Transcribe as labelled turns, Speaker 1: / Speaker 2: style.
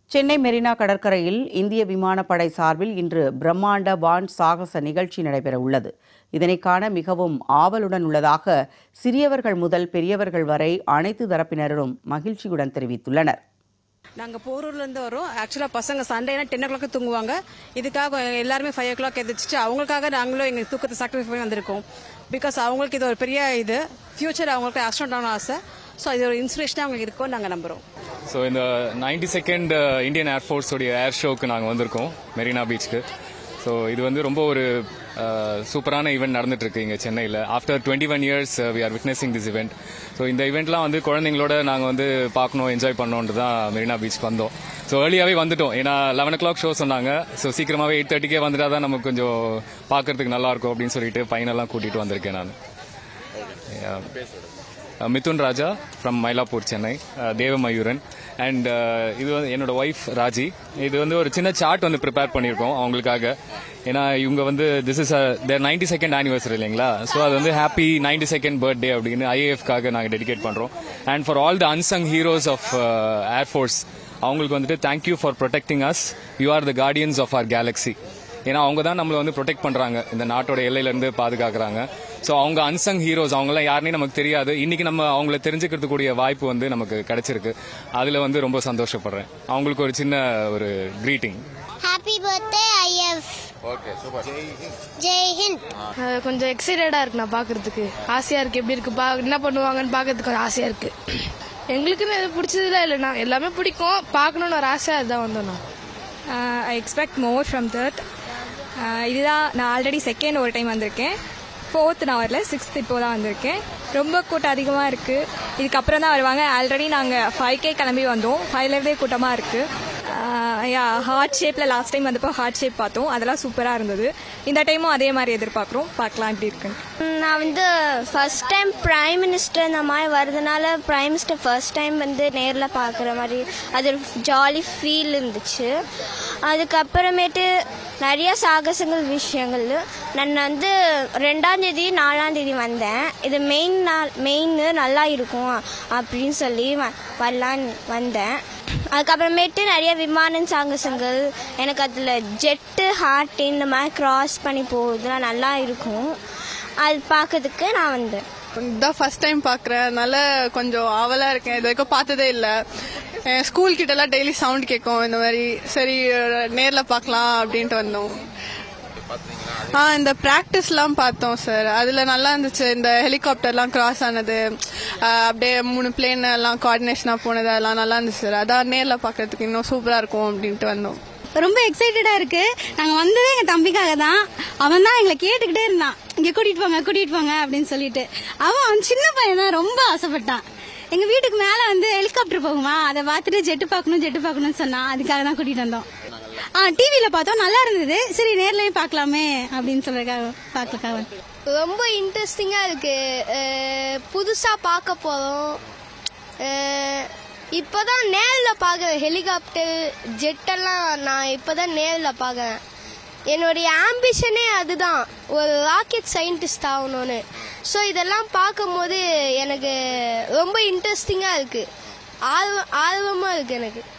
Speaker 1: சென்னை மெரினா கடற்கரையில் இந்திய விமானப்படை சார்பில் இன்று பிரம்மாண்ட வான் சாகச நிகழ்ச்சி நடைபெற உள்ளது இதனை காண மிகவும் ஆவலுடன் உள்ளதாக சிறியவர்கள் முதல் பெரியவர்கள் வரை அனைத்து தரப்பினரும் மகிழ்ச்சியுடன் தெரிவித்துள்ளனர்
Speaker 2: நாங்கள் போரூர்லேருந்து வரோம் ஆக்சுவலாக பசங்க சண்டேனா டென் ஓ கிளாக் தூங்குவாங்க இதுக்காக எல்லாருமே ஃபைவ் ஓ கிளாக் எதிர்ச்சிட்டு அவங்களுக்காக நாங்களும் எங்கள் தூக்கத்தை சாக்ரிஃபை பண்ணி வந்திருக்கோம் பிகாஸ் அவங்களுக்கு இது ஒரு பெரிய இது ஃபியூச்சர் அவங்களுக்கு ஆஸ்ட்ரோட் ஆகணும் ஆசை ஸோ இது ஒரு இன்ஸ்பிரேஷனாக அவங்களுக்கு இருக்கும்னு நாங்கள் நம்புகிறோம்
Speaker 3: ஸோ இந்த நைன்டி செகண்ட் இந்தியன் ஏர்ஃபோர்ஸோடைய ஏர் ஷோக்கு நாங்கள் வந்திருக்கோம் மெரினா பீச்சுக்கு ஸோ இது வந்து ரொம்ப ஒரு அஹ், சூப்பரான ஈவெண்ட் நடந்துட்டு இருக்கு இங்கே சென்னையில் after twenty one years we are witnessing this event so இந்த இவெண்ட்லாம் வந்து குழந்தைங்களோட நாங்கள் வந்து பார்க்கணும் என்ஜாய் பண்ணோன்ட்டு தான் மெரினா பீச்சுக்கு வந்தோம் ஸோ ஏர்லியாகவே வந்துட்டோம் ஏன்னா லெவன் ஓ கிளாக் ஷோ சொன்னாங்க ஸோ சீக்கிரமாகவே எயிட் தேர்ட்டிக்கே வந்துட்டா தான் நமக்கு கொஞ்சம் பார்க்கறதுக்கு நல்லா இருக்கும் அப்படின்னு சொல்லிட்டு பையனெல்லாம் கூட்டிகிட்டு வந்திருக்கேன் நான் Yeah. Uh, Mithun Raja from Mylapore Chennai uh, Devamayuran and இது வந்து என்னோட ஒய்ஃப் ராஜி இது வந்து ஒரு சின்ன சார்ட் வந்து ப்ரிப்பேர் பண்ணியிருக்கோம் அவங்களுக்காக ஏன்னா இவங்க வந்து this is their ninety second anniversary இல்லைங்களா ஸோ அது வந்து ஹாப்பி நைன்டி செகண்ட் பர்த்டே அப்படின்னு ஐஏஎஃப்காக நாங்கள் டெடிகேட் பண்ணுறோம் and for all the unsung heroes of air force அவங்களுக்கு வந்துட்டு thank you for protecting us you are the guardians of our galaxy ஏன்னா அவங்க தான் நம்மளை வந்து ப்ரொடெக்ட் பண்றாங்க இந்த நாட்டோட எல்லையிலேருந்து பாதுகாக்கிறாங்க ஸோ அவங்க அன்சங் ஹீரோஸ் அவங்களாம் யாருனே நமக்கு தெரியாது இன்னைக்கு நம்ம அவங்கள தெரிஞ்சுக்கிறதுக்கூடிய வாய்ப்பு வந்து நமக்கு கிடைச்சிருக்கு அதில் வந்து ரொம்ப சந்தோஷப்படுறேன் அவங்களுக்கு ஒரு சின்ன ஒரு greeting
Speaker 4: happy birthday IF
Speaker 5: okay super
Speaker 4: Jai Hind
Speaker 6: அஹ் கொஞ்சம் எக்ஸைட்டடா இருக்கு நான் பாக்குறதுக்கு ஆசையா இருக்கு எப்படி இருக்கு பா என்ன பண்ணுவாங்கன்னு பாக்குறதுக்கு கொஞ்சம் ஆசையா இருக்கு எங்களுக்குன்னு எது பிடிச்சதுல இல்லைண்ணா எல்லாமே பிடிக்கும் பார்க்கணும்னு ஒரு ஆசை அதுதான் வந்தோம் நான்
Speaker 7: I expect more from that இதுதான் நான் ஆல்ரெடி செகண்ட் ஒரு டைம் வந்திருக்கேன் ஃபோர்த் நான் வரல சிக்ஸ்த் இப்போ தான் வந்திருக்கேன் ரொம்ப கூட்டம் அதிகமாக இருக்குது இதுக்கப்புறம் தான் வருவாங்க ஆல்ரெடி நாங்கள் ஃபைவ் கே கிளம்பி வந்தோம் ஃபைவ்லேருந்தே கூட்டமாக இருக்குது யா ஹார்ட் ஷேப்பில் லாஸ்ட் டைம் வந்தப்போ ஹார்ட் ஷேப் பார்த்தோம் அதெல்லாம் சூப்பராக இருந்தது இந்த டைமும் அதே மாதிரி எதிர்பார்க்குறோம் பார்க்கலாம் எப்படி இருக்குன்னு
Speaker 4: நான் வந்து ஃபர்ஸ்ட் டைம் பிரைம் மினிஸ்டர் இந்த மாதிரி வரதுனால பிரைம் மினிஸ்டர் ஃபர்ஸ்ட் டைம் வந்து நேரில் பார்க்குற மாதிரி அது ஒரு ஜாலி ஃபீல் இருந்துச்சு அதுக்கப்புறமேட்டு நிறைய சாகசங்கள் விஷயங்கள் நான் வந்து ரெண்டாம் தேதி நாலாம் தேதி வந்தேன் இது மெயின் நாள் மெயின் நல்லா இருக்கும் அப்படின்னு சொல்லி வ- வரலான்னு வந்தேன் அதுக்கப்புறமேட்டு நிறைய விமான சாகசங்கள் எனக்கு அதில் ஜெட்டு ஹார்ட் இந்த மாதிரி கிராஸ் பண்ணி போகுதுலாம் நல்லா இருக்கும் அது பார்க்கறதுக்கு நான் வந்தேன்
Speaker 6: இதான் ஃபர்ஸ்ட் டைம் பார்க்குறேன் அதனால கொஞ்சம் ஆவலாக இருக்கேன் இது வரைக்கும் பார்த்ததே இல்லை ஸ்கூல் கிட்டலாம் டெய்லி சவுண்ட் கேட்கும் இந்த மாதிரி சரி நேரில் பார்க்கலாம் அப்படின்ட்டு வந்தோம் ஆ இந்த ப்ராக்டிஸ்லாம் பார்த்தோம் சார் அதில் நல்லா இருந்துச்சு இந்த ஹெலிகாப்டர்லாம் கிராஸ் ஆனது ஆ, அப்படியே மூணு பிளேன் எல்லாம் கோஆர்டினேஷனாக போனது அதெல்லாம் நல்லா இருந்துச்சு சார் அதான் நேரில் பார்க்கறதுக்கு இன்னும் சூப்பராக இருக்கும் அப்படின்ட்டு வந்தோம்
Speaker 8: ரொம்ப எக்ஸைட்டடா இருக்கு நாங்க வந்ததே எங்க தம்பிக்காக தான் அவன் தான் எங்களை கேட்டுக்கிட்டே இருந்தான் இங்க கூட்டிட்டு போங்க கூட்டிட்டு போங்க அப்படின்னு சொல்லிட்டு அவன் அவன் சின்ன பையன் தான் ரொம்ப ஆசைப்பட்டான் எங்க வீட்டுக்கு மேல வந்து ஹெலிகாப்டர் போகுமா அதை பார்த்துட்டு ஜெட்டு பார்க்கணும் ஜெட்டு பார்க்கணும்னு சொன்னான் அதுக்காக தான் கூட்டிட்டு வந்தோம் ஆ டிவியில பார்த்தோம் நல்லா இருந்தது சரி நேர்லயே பார்க்கலாமே அப்படின்னு சொல்றதுக்காக பார்க்கறதுக்காக
Speaker 4: ரொம்ப இன்ட்ரெஸ்டிங்காக இருக்கு புதுசாக பார்க்க போகிறோம் இப்போதான் நேரில் பார்க்குறேன் ஹெலிகாப்டர் ஜெட்டெல்லாம் நான் இப்போதான் நேரில் பார்க்குறேன் என்னுடைய ஆம்பிஷனே அதுதான் ஒரு ராக்கெட் சயின்டிஸ்ட் ஆகணும்னு ஸோ இதெல்லாம் பார்க்கும்போது எனக்கு ரொம்ப இன்ட்ரெஸ்டிங்காக இருக்குது ஆர்வம் ஆர்வமாக இருக்குது எனக்கு